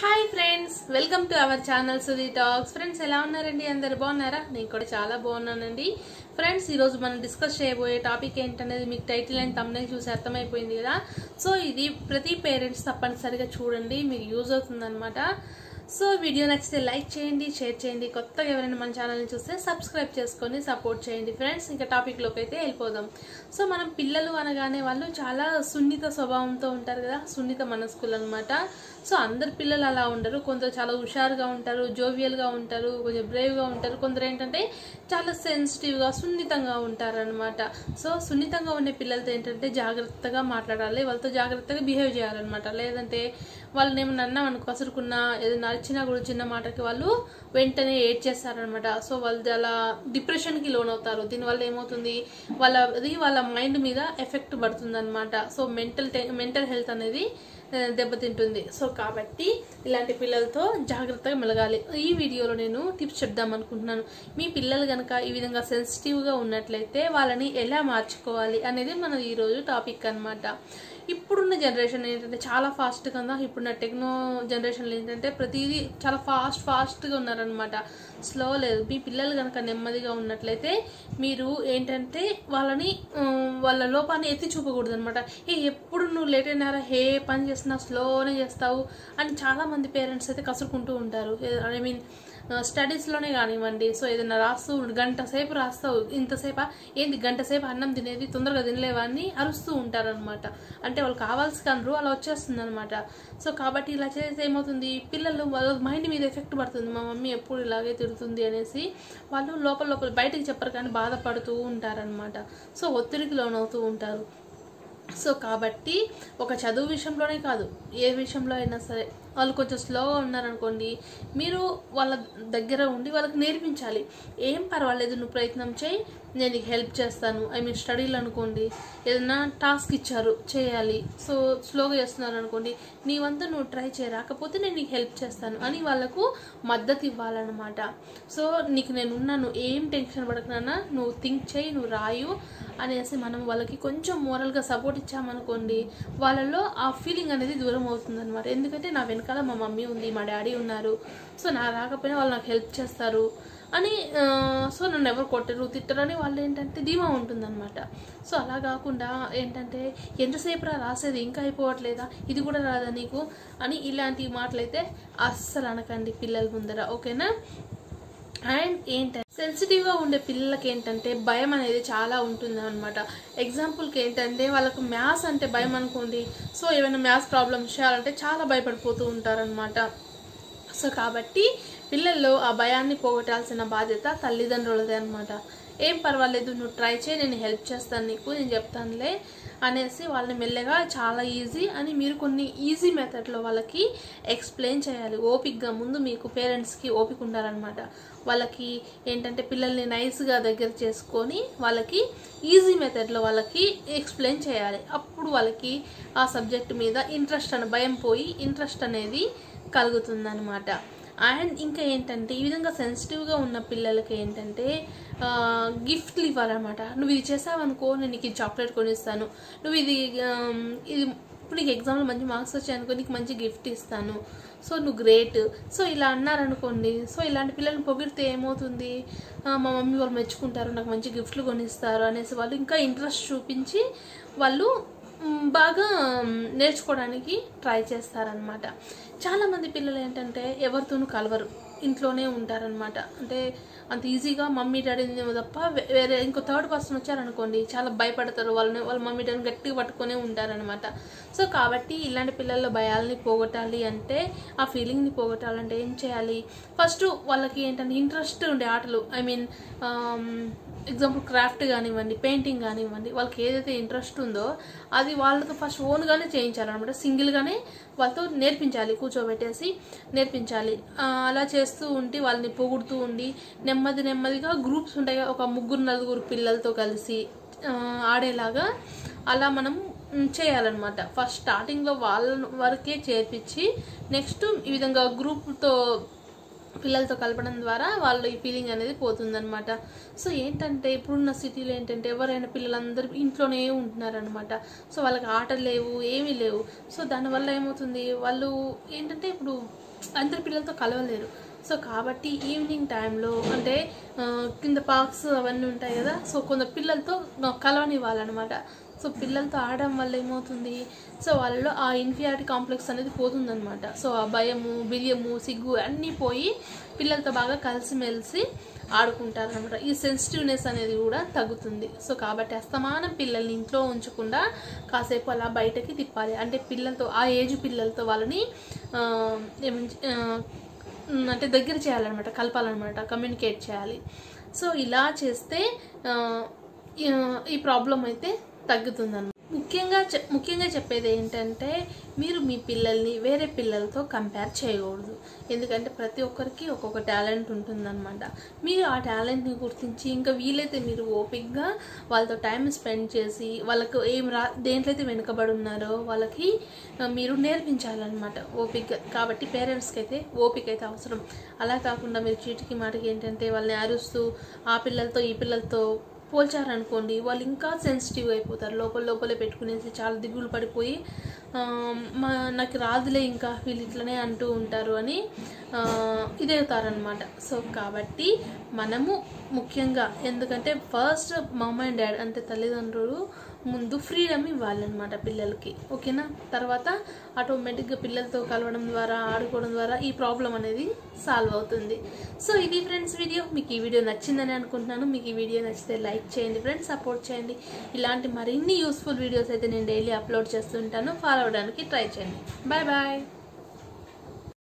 hi friends welcome to our channel Sudhi talks friends ఎలా ఉన్నారండి అందరు బాగున్నారా నేను కూడా చాలా బాగున్నానండి ఫ్రెండ్స్ ఈరోజు మనం డిస్కస్ చేయబోయే టాపిక్ ఏంటనేది మీకు టైటిల్ అండ్ తమ్మునే చూసి అర్థమైపోయింది కదా సో ఇది ప్రతి పేరెంట్స్ తప్పనిసరిగా చూడండి మీకు యూజ్ అవుతుందన్నమాట సో వీడియో నచ్చితే లైక్ చేయండి షేర్ చేయండి కొత్తగా ఎవరైనా మన ఛానల్ని చూస్తే సబ్స్క్రైబ్ చేసుకొని సపోర్ట్ చేయండి ఫ్రెండ్స్ ఇంకా టాపిక్లోకి అయితే వెళ్ళిపోదాం సో మనం పిల్లలు అనగానే వాళ్ళు చాలా సున్నిత స్వభావంతో ఉంటారు కదా సున్నిత మనస్కులు అనమాట సో అందరు పిల్లలు అలా ఉండరు కొందరు చాలా హుషారుగా ఉంటారు జోవియల్గా ఉంటారు కొంచెం బ్రేవ్గా ఉంటారు కొందరు ఏంటంటే చాలా సెన్సిటివ్గా సున్నితంగా ఉంటారు అనమాట సో సున్నితంగా ఉండే పిల్లలతో ఏంటంటే జాగ్రత్తగా మాట్లాడాలి వాళ్ళతో జాగ్రత్తగా బిహేవ్ చేయాలన్నమాట లేదంటే వాళ్ళని ఏమన్నా అన్నాం అనుకో కసురుకున్నా ఏదైనా అరిచినా కూడా చిన్న మాటకి వాళ్ళు వెంటనే ఏడ్ చేస్తారనమాట సో వాళ్ళు అలా డిప్రెషన్కి లోన్ అవుతారు దీనివల్ల ఏమవుతుంది వాళ్ళ అది వాళ్ళ మైండ్ మీద ఎఫెక్ట్ పడుతుంది అనమాట సో మెంటల్ మెంటల్ హెల్త్ అనేది ఆ, దెబ్బతింటుంది సో కాబట్టి ఇలాంటి పిల్లలతో జాగ్రత్తగా మెలగాలి ఈ వీడియోలో నేను టిప్స్ చెప్దాం అనుకుంటున్నాను మీ పిల్లలు కనుక ఈ విధంగా సెన్సిటివ్గా ఉన్నట్లయితే వాళ్ళని ఎలా మార్చుకోవాలి అనేది మన ఈరోజు టాపిక్ అన్నమాట ఇప్పుడున్న జనరేషన్ ఏంటంటే చాలా ఫాస్ట్ కదా ఇప్పుడున్న టెక్నో జనరేషన్లో ఏంటంటే ప్రతిదీ చాలా ఫాస్ట్ ఫాస్ట్గా ఉన్నారనమాట స్లో లేదు మీ పిల్లలు కనుక నెమ్మదిగా ఉన్నట్లయితే మీరు ఏంటంటే వాళ్ళని ఉమ్, వాళ్ళ లోపాన్ని ఎత్తి చూపకూడదు అనమాట ఏ ఎప్పుడు నువ్వు లేట్ అయినారా ఏ పని చేసినా స్లోనే చేస్తావు అని చాలా మంది పేరెంట్స్ అయితే కసురుకుంటూ ఉంటారు ఐ మీన్ స్టడీస్లోనే కానివ్వండి సో ఏదైనా రాస్తూ ఉండు, గంట సేపు రాస్తావు ఇంతసేపా ఏంటి గంట సేపు అన్నం తినేది తొందరగా తినలేవా అని అరుస్తూ ఉంటారనమాట అంటే వాళ్ళు కావాల్సి కనరు అలా వచ్చేస్తుంది అనమాట సో కాబట్టి ఇలా చేస్తే ఏమవుతుంది పిల్లలు వాళ్ళ మైండ్ మీద ఎఫెక్ట్ పడుతుంది మా మమ్మీ ఎప్పుడు ఇలాగే తిడుతుంది అనేసి వాళ్ళు లోపల లోపల బయటకు చెప్పరు కానీ బాధపడుతూ ఉంటారనమాట సో ఒత్తిడికి లోనవుతూ ఉంటారు సో కాబట్టి ఒక చదువు విషయంలోనే కాదు ఏ విషయంలో అయినా సరే వాళ్ళు కొంచెం స్లోగా ఉన్నారనుకోండి మీరు వాళ్ళ దగ్గర ఉండి వాళ్ళకి నేర్పించాలి ఏం పర్వాలేదు నువ్వు ప్రయత్నం చేయి నేను నీకు హెల్ప్ చేస్తాను ఐ మీన్ స్టడీలు అనుకోండి ఏదైనా టాస్క్ ఇచ్చారు చేయాలి సో స్లోగా చేస్తున్నారు అనుకోండి నీ వంతు నువ్వు ట్రై చేయ రాకపోతే నేను నీకు హెల్ప్ చేస్తాను అని వాళ్ళకు మద్దతు ఇవ్వాలన్నమాట సో నీకు నేను ఉన్నాను ఏం టెన్షన్ పడకనా నువ్వు థింక్ చేయి నువ్వు రాయు అనేసి మనం వాళ్ళకి కొంచెం మోరల్గా సపోర్ట్ ఇచ్చామనుకోండి వాళ్ళలో ఆ ఫీలింగ్ అనేది దూరం అవుతుంది అనమాట ఎందుకంటే నా వెనకాల మా మమ్మీ ఉంది మా డాడీ ఉన్నారు సో నా రాకపోయినా వాళ్ళు నాకు హెల్ప్ చేస్తారు అని ఆ, సో నన్ను ఎవరు కొట్టరు తిట్టరని వాళ్ళు ఏంటంటే ధీమా ఉంటుందన్నమాట సో అలా కాకుండా ఏంటంటే ఎంతసేపు రా రాసేది ఇంకా అయిపోవట్లేదా ఇది కూడా రాదా నీకు అని ఇలాంటి మాటలైతే అస్సలు అనకండి పిల్లల ముందర ఓకేనా అండ్ ఏంటంటే సెన్సిటివ్గా ఉండే పిల్లలకి ఏంటంటే భయం అనేది చాలా ఉంటుంది అనమాట ఎగ్జాంపుల్కి ఏంటంటే వాళ్ళకు మ్యాథ్స్ అంటే భయం అనుకోండి సో ఏమైనా మ్యాథ్స్ ప్రాబ్లమ్స్ చేయాలంటే చాలా భయపడిపోతూ ఉంటారనమాట సో కాబట్టి పిల్లల్లో ఆ భయాన్ని పోగొట్టాల్సిన బాధ్యత తల్లిదండ్రులదే అనమాట ఏం పర్వాలేదు నువ్వు ట్రై చేయి నేను హెల్ప్ చేస్తాను నీకు నేను చెప్తానులే అనేసి వాళ్ళని మెల్లగా చాలా ఈజీ అని మీరు కొన్ని ఈజీ మెథడ్లో వాళ్ళకి ఎక్స్ప్లెయిన్ చేయాలి ఓపిక్గా ముందు మీకు పేరెంట్స్కి ఓపిక ఉండాలన్నమాట వాళ్ళకి ఏంటంటే పిల్లల్ని నైస్గా దగ్గర చేసుకొని వాళ్ళకి ఈజీ మెథడ్లో వాళ్ళకి ఎక్స్ప్లెయిన్ చేయాలి అప్పుడు వాళ్ళకి ఆ సబ్జెక్ట్ మీద ఇంట్రెస్ట్ అని భయం పోయి ఇంట్రెస్ట్ అనేది కలుగుతుందన్నమాట అండ్ ఇంకా ఏంటంటే ఈ విధంగా సెన్సిటివ్గా ఉన్న పిల్లలకి ఏంటంటే ఆ, గిఫ్ట్లు ఇవ్వాలన్నమాట నువ్వు ఇది చేసావనుకో నేను నీకు ఈ చాక్లెట్ కొనిస్తాను నువ్వు ఇది ఆమ్, ఇది ఇప్పుడు నీకు ఎగ్జామ్లో మంచి మార్క్స్ వచ్చాయనుకో నీకు మంచి గిఫ్ట్ ఇస్తాను సో నువ్వు గ్రేట్ సో ఇలా అన్నారనుకోండి సో ఇలాంటి పిల్లల్ని పొగిడితే ఏమవుతుంది ఆ, మా మమ్మీ వాళ్ళు మెచ్చుకుంటారు నాకు మంచి గిఫ్ట్లు కొనిస్తారు అనేసి వాళ్ళు ఇంకా ఇంట్రెస్ట్ చూపించి వాళ్ళు మ్, బాగా మ్, నేర్చుకోవడానికి ట్రై చేస్తారనమాట చాలామంది పిల్లలు ఏంటంటే ఎవరితోనూ కలవరు ఇంట్లోనే ఉంటారనమాట అంటే అంత ఈజీగా మమ్మీ డాడీని తప్ప వే- వేరే ఇంకో థర్డ్ పర్సన్ వచ్చారనుకోండి చాలా భయపడతారు వాళ్ళని వాళ్ళ మమ్మీ డాడీని గట్టిగా పట్టుకొనే ఉంటారనమాట సో కాబట్టి ఇలాంటి పిల్లల్లో భయాల్ని పోగొట్టాలి అంటే ఆ ఫీలింగ్ని పోగొట్టాలంటే ఏం చేయాలి ఫస్ట్ వాళ్ళకి ఏంటంటే ఇంట్రెస్ట్ ఉండే ఆటలు ఐ మీన్ ఎగ్జాంపుల్ క్రాఫ్ట్ కానివ్వండి పెయింటింగ్ కానివ్వండి వాళ్ళకి ఏదైతే ఇంట్రెస్ట్ ఉందో అది వాళ్ళతో ఫస్ట్ ఓన్గానే చేయించాలన్నమాట సింగిల్గానే వాళ్ళతో నేర్పించాలి కూర్చోబెట్టేసి నేర్పించాలి ఆ, అలా చేస్తూ ఉండి వాళ్ళని పొగుడుతూ ఉండి నెమ్మది నెమ్మదిగా గ్రూప్స్ ఉంటాయి కదా, ఒక ముగ్గురు నలుగురు పిల్లలతో కలిసి ఆ, ఆడేలాగా అలా మనం మ్, చేయాలన్నమాట ఫస్ట్ స్టార్టింగ్లో వాళ్ళ వరకే చేర్పించి నెక్స్ట్ ఈ విధంగా గ్రూప్తో పిల్లలతో కలపడం ద్వారా వాళ్ళ ఈ ఫీలింగ్ అనేది పోతుందన్నమాట సో ఏంటంటే ఇప్పుడున్న సిటీలో ఏంటంటే ఎవరైనా పిల్లలందరూ ఇంట్లోనే ఉంటున్నారనమాట సో వాళ్ళకి ఆటలు లేవు ఏమీ లేవు సో దానివల్ల ఏమవుతుంది వాళ్ళు ఏంటంటే ఇప్పుడు అందరి పిల్లలతో కలవలేరు సో కాబట్టి ఈవినింగ్ టైంలో అంటే ఆ, కింద పార్క్స్ అవన్నీ ఉంటాయి కదా సో కొంత పిల్లలతో కలవనివ్వాలన్నమాట సో పిల్లలతో ఆడడం వల్ల ఏమవుతుంది సో వాళ్ళలో ఆ ఇన్ఫియారిటీ కాంప్లెక్స్ అనేది పోతుందన్నమాట సో ఆ భయము బిర్యము సిగ్గు అన్నీ పోయి పిల్లలతో బాగా కలిసిమెలిసి ఆడుకుంటారనమాట ఈ సెన్సిటివ్నెస్ అనేది కూడా తగ్గుతుంది సో కాబట్టి అస్తమానం పిల్లల్ని ఇంట్లో ఉంచకుండా కాసేపు అలా బయటకి తిప్పాలి అంటే పిల్లలతో ఆ ఏజ్ పిల్లలతో వాళ్ళని ఆ, ఏమంచి ఆ, ఉమ్, అంటే దగ్గర చేయాలన్నమాట కలపాలన్నమాట కమ్యూనికేట్ చేయాలి సో ఇలా చేస్తే ఆ, ఈ- ఈ ప్రాబ్లం అయితే తగ్గుతుందన్నమాట ముఖ్యంగా చె- ముఖ్యంగా చెప్పేది ఏంటంటే మీరు మీ పిల్లల్ని వేరే పిల్లలతో కంపేర్ చేయకూడదు ఎందుకంటే ప్రతి ఒక్కరికి ఒక్కొక్క టాలెంట్ ఉంటుందన్నమాట మీరు ఆ టాలెంట్ని గుర్తించి ఇంకా వీలైతే మీరు ఓపిక్గా వాళ్ళతో టైం స్పెండ్ చేసి వాళ్ళకు ఏం రా దేంట్లో అయితే వెనుకబడి ఉన్నారో వాళ్ళకి ఆ, మీరు నేర్పించాలన్నమాట ఓపిక కాబట్టి పేరెంట్స్కి అయితే ఓపిక అయితే అవసరం అలా కాకుండా మీరు చీటికి మాటకి ఏంటంటే వాళ్ళని అరుస్తూ ఆ పిల్లలతో ఈ పిల్లలతో పోల్చారనుకోండి వాళ్ళు ఇంకా సెన్సిటివ్ అయిపోతారు లోపల లోపలే పెట్టుకునేసి చాలా దిగులు పడిపోయి ఆ, మా నాకు రాదులే ఇంకా వీళ్ళు ఇట్లనే అంటూ ఉంటారు అని ఆ, ఇదవుతారనమాట సో కాబట్టి మనము ముఖ్యంగా ఎందుకంటే ఫస్ట్ మమ్ అండ్ డాడ్ అంటే తల్లిదండ్రులు ముందు ఫ్రీడమ్ ఇవ్వాలన్నమాట పిల్లలకి ఓకేనా తర్వాత ఆటోమేటిక్గా పిల్లలతో కలవడం ద్వారా ఆడుకోవడం ద్వారా ఈ ప్రాబ్లం అనేది సాల్వ్ అవుతుంది సో ఇది ఫ్రెండ్స్ వీడియో మీకు ఈ వీడియో నచ్చిందని అనుకుంటున్నాను మీకు ఈ వీడియో నచ్చితే లైక్ చేయండి ఫ్రెండ్స్ సపోర్ట్ చేయండి ఇలాంటి మరిన్ని యూస్ఫుల్ వీడియోస్ అయితే నేను డైలీ అప్లోడ్ చేస్తుంటాను ఫాలో అవ్వడానికి ట్రై చేయండి బాయ్ బాయ్